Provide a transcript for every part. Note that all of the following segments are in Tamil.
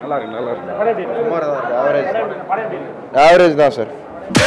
நல்லா இருக்கு நல்லா இருக்கு சுமாராக தான் இருக்கு ஆவரேஜ் ஆவரேஜ் தான் sir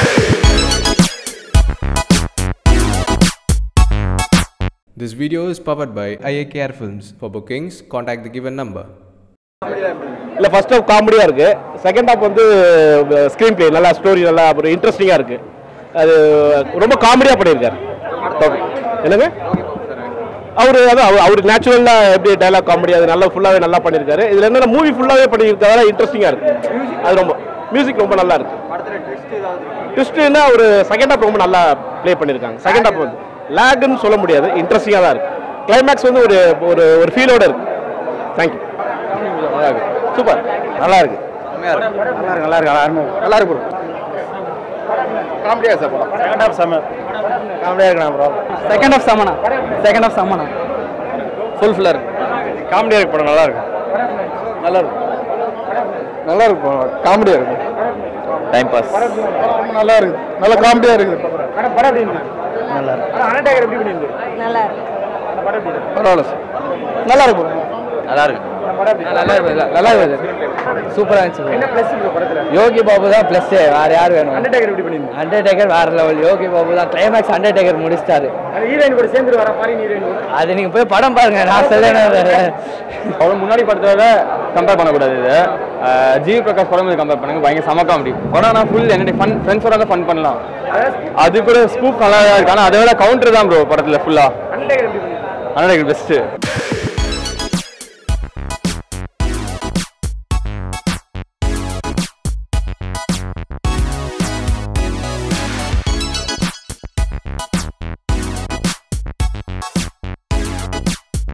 This video is powered by IAKR Films. For bookings, contact the given number. இல்லை ஃபர்ஸ்ட் ஹாஃப் காமெடியாக இருக்கு செகண்ட் ஹாஃப் வந்து ஸ்க்ரீன் பிளே நல்லா ஸ்டோரி நல்லா அப்புறம் இன்ட்ரெஸ்டிங்காக இருக்கு அது ரொம்ப காமெடியாக பண்ணியிருக்காரு என்னங்க அவர் அதான் அவர் அவர் நேச்சுரலாக எப்படி டைலாக் காமெடி அது நல்லா ஃபுல்லாகவே நல்லா பண்ணியிருக்காரு இதில் என்னென்ன மூவி ஃபுல்லாகவே பண்ணியிருக்கிறதால இன்ட்ரெஸ்டிங்காக இருக்கு அது ரொம்ப மியூசிக் ரொம்ப நல்லா இருக்கு ட்விஸ்ட்னா ஒரு செகண்ட் ஹாஃப் ரொம்ப நல்லா ப்ளே பண்ணியிருக்காங்க செகண்ட் ஹாஃப் வந்து லேக்னு சொல்ல முடியாது இன்ட்ரெஸ்டிங்காக தான் இருக்கு கிளைமேக்ஸ் வந்து ஒரு ஒரு ஒரு ஃபீலோட இருக்கு தேங்க்யூ நல்லா இருக்கு சூப்பர் நல்லா இருக்கு நல்லா இருக்கு நல்லா இருக்கு நல்லா இருக்கு ப்ரோ காமெடியா சார் செகண்ட் ஹாஃப் செம்ம காமெடியா இருக்கணும் ப்ரோ செகண்ட் ஆஃப் சமனா செகண்ட் ஆஃப் சமனா ஃபுல் ஃபுல்லாக இருக்கு காமெடியா இருக்கு படம் நல்லா இருக்கு நல்லா இருக்கு நல்லா இருக்கு படம் காமெடியா இருக்கு டைம் பாஸ் நல்லா இருக்கு நல்ல காமெடியா இருக்கு நல்லா இருக்கு நல்லா இருக்கு பரவாயில்ல சார் நல்லா இருக்கு நல்லா இருக்கு நல்லா இருக்கு நல்லா இருக்கு சூப்பரா இருந்துச்சு யோகி பாபு தான் பிளஸ் வேற யார் வேணும் அண்டர்டேக்கர் எப்படி பண்ணிருந்தீங்க அண்டர்டேக்கர் வேற லெவல் யோகி பாபு தான் கிளைமேக்ஸ் அண்டர்டேக்கர் முடிச்சிட்டாரு ஹீரோயின் கூட சேர்ந்து வர ஃபாரின் ஹீரோயின் கூட அது நீங்க போய் படம் பாருங்க நான் சொல்லணும் அவன் முன்னாடி படத்தோட கம்பேர் பண்ணக்கூடாது இது அஹ் ஜி பிரகாஷ் படம் கம்பேர் பண்ணுங்க பயங்கர சம காமெடி படம்னா ஃபுல் என்ன ஃபன் ஃப்ரெண்ட்ஸோட தான் ஃபன் பண்ணலாம் அது கூட ஸ்கூப் நல்லா தான் இருக்கு ஆனால் அதை விட கவுண்டர் தான் ப்ரோ படத்தில் ஃபுல்லாக அண்டர்டேக்கர் பெஸ்ட்டு